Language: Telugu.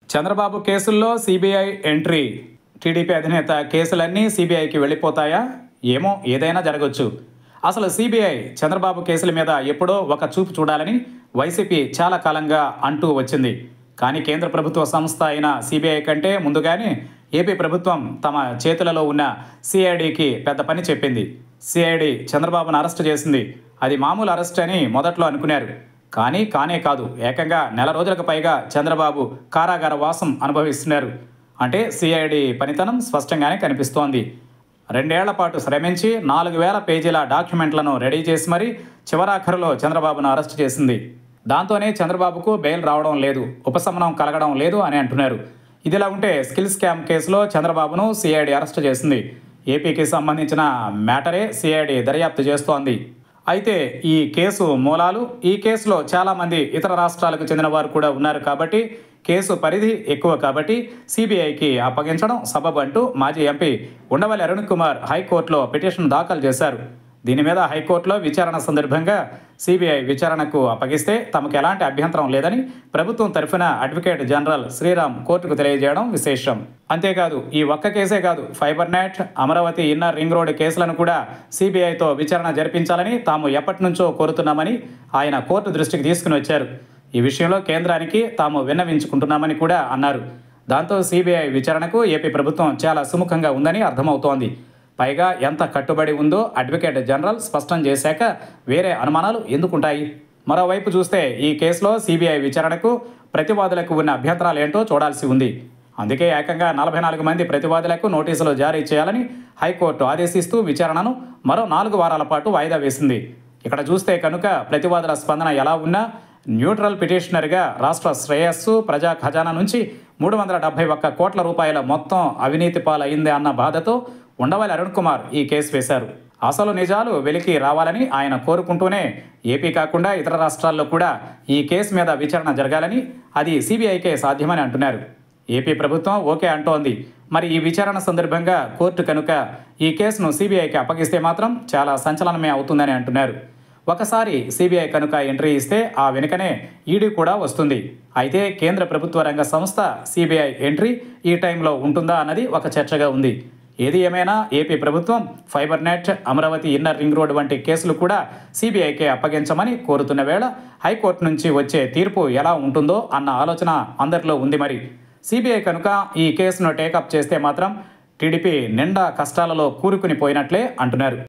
చంద్రబాబు కేసుల్లో సిబిఐ ఎంట్రీ టీడీపీ అధినేత కేసులన్నీ సిబిఐకి వెళ్ళిపోతాయా ఏమో ఏదైనా జరగవచ్చు అసలు సిబిఐ చంద్రబాబు కేసుల మీద ఎప్పుడో ఒక చూపు చూడాలని వైసీపీ చాలా కాలంగా అంటూ వచ్చింది కానీ కేంద్ర ప్రభుత్వ సంస్థ అయిన సిబిఐ కంటే ముందుగానే ఏపీ ప్రభుత్వం తమ చేతులలో ఉన్న సిఐడికి పెద్ద పని చెప్పింది సిఐడి చంద్రబాబును అరెస్ట్ చేసింది అది మామూలు అరెస్ట్ అని మొదట్లో అనుకున్నారు కానీ కానే కాదు ఏకంగా నెల రోజులకు పైగా చంద్రబాబు కారాగార వాసం అనుభవిస్తున్నారు అంటే సిఐడి పనితనం స్పష్టంగానే కనిపిస్తోంది రెండేళ్ల పాటు శ్రమించి నాలుగు వేల పేజీల డాక్యుమెంట్లను రెడీ చేసి మరీ చివరాఖరులో చంద్రబాబును అరెస్ట్ చేసింది దాంతోనే చంద్రబాబుకు బెయిల్ రావడం లేదు ఉపశమనం కలగడం లేదు అని అంటున్నారు ఇదిలా ఉంటే స్కిల్ స్కామ్ కేసులో చంద్రబాబును సిఐడి అరెస్ట్ చేసింది ఏపీకి సంబంధించిన మ్యాటరే సిఐడి దర్యాప్తు చేస్తోంది అయితే ఈ కేసు మూలాలు ఈ కేసులో చాలామంది ఇతర రాష్ట్రాలకు చెందిన వారు కూడా ఉన్నారు కాబట్టి కేసు పరిధి ఎక్కువ కాబట్టి సిబిఐకి అప్పగించడం సబబు అంటూ మాజీ ఎంపీ ఉండవల్లి అరుణ్ కుమార్ హైకోర్టులో పిటిషన్ దాఖలు చేశారు దీని మీద హైకోర్టులో విచారణ సందర్భంగా సిబిఐ విచారణకు అప్పగిస్తే తమకు ఎలాంటి అభ్యంతరం లేదని ప్రభుత్వం తరఫున అడ్వకేట్ జనరల్ శ్రీరామ్ కోర్టుకు తెలియజేయడం విశేషం అంతేకాదు ఈ ఒక్క కేసే కాదు fiber net Amaravati inner ring road కేసులను కూడా సిబిఐతో విచారణ జరిపించాలని తాము ఎప్పటి నుంచో కోరుతున్నామని ఆయన కోర్టు దృష్టికి తీసుకుని వచ్చారు ఈ విషయంలో కేంద్రానికి తాము విన్నవించుకుంటున్నామని కూడా అన్నారు దాంతో సిబిఐ విచారణకు ఏపీ ప్రభుత్వం చాలా సుముఖంగా ఉందని అర్థమవుతోంది పైగా ఎంత కట్టుబడి ఉందో అడ్వకేట్ జనరల్ స్పష్టం చేశాక వేరే అనుమానాలు ఎందుకుంటాయి మరోవైపు చూస్తే ఈ కేసులో సిబిఐ విచారణకు ప్రతివాదులకు ఉన్న అభ్యంతరాలు ఏంటో చూడాల్సి ఉంది అందుకే ఏకంగా నలభై నాలుగు మంది ప్రతివాదులకు నోటీసులు జారీ చేయాలని హైకోర్టు ఆదేశిస్తూ విచారణను మరో నాలుగు వారాల పాటు వాయిదా వేసింది ఇక్కడ చూస్తే కనుక ప్రతివాదుల స్పందన ఎలా ఉన్నా న్యూట్రల్ పిటిషనర్గా రాష్ట్ర శ్రేయస్సు ప్రజా ఖజానా నుంచి మూడు వందల డెబ్బై ఒక్క కోట్ల రూపాయల మొత్తం అవినీతి పాలైంది అన్న బాధతో ఉండవల్లి అరుణ్ కుమార్ ఈ కేసు వేశారు అసలు నిజాలు వెలికి రావాలని ఆయన కోరుకుంటూనే ఏపీ కాకుండా ఇతర రాష్ట్రాల్లో కూడా ఈ కేసు మీద విచారణ జరగాలని అది సిబిఐకే సాధ్యమని అంటున్నారు ఏపీ ప్రభుత్వం ఓకే అంటోంది మరి ఈ విచారణ సందర్భంగా కోర్టు కనుక ఈ కేసును సిబిఐకి అప్పగిస్తే మాత్రం చాలా సంచలనమే అవుతుందని అంటున్నారు ఒకసారి సిబిఐ కనుక ఎంట్రీ ఇస్తే ఆ వెనుకనే ఈడీ కూడా వస్తుంది అయితే కేంద్ర ప్రభుత్వ రంగ సంస్థ సిబిఐ ఎంట్రీ ఈ టైంలో ఉంటుందా అన్నది ఒక చర్చగా ఉంది ఏది ఏమైనా ఏపీ ప్రభుత్వం fiber net Amaravati inner ring road వంటి కేసులు కూడా సిబిఐకే అప్పగించమని కోరుతున్న వేళ హైకోర్టు నుంచి వచ్చే తీర్పు ఎలా ఉంటుందో అన్న ఆలోచన అందరిలో ఉంది మరి సిబిఐ కనుక ఈ కేసును టేకప్ చేస్తే మాత్రం టీడీపీ నిండా కష్టాలలో కూరుకుని పోయినట్లే అంటున్నారు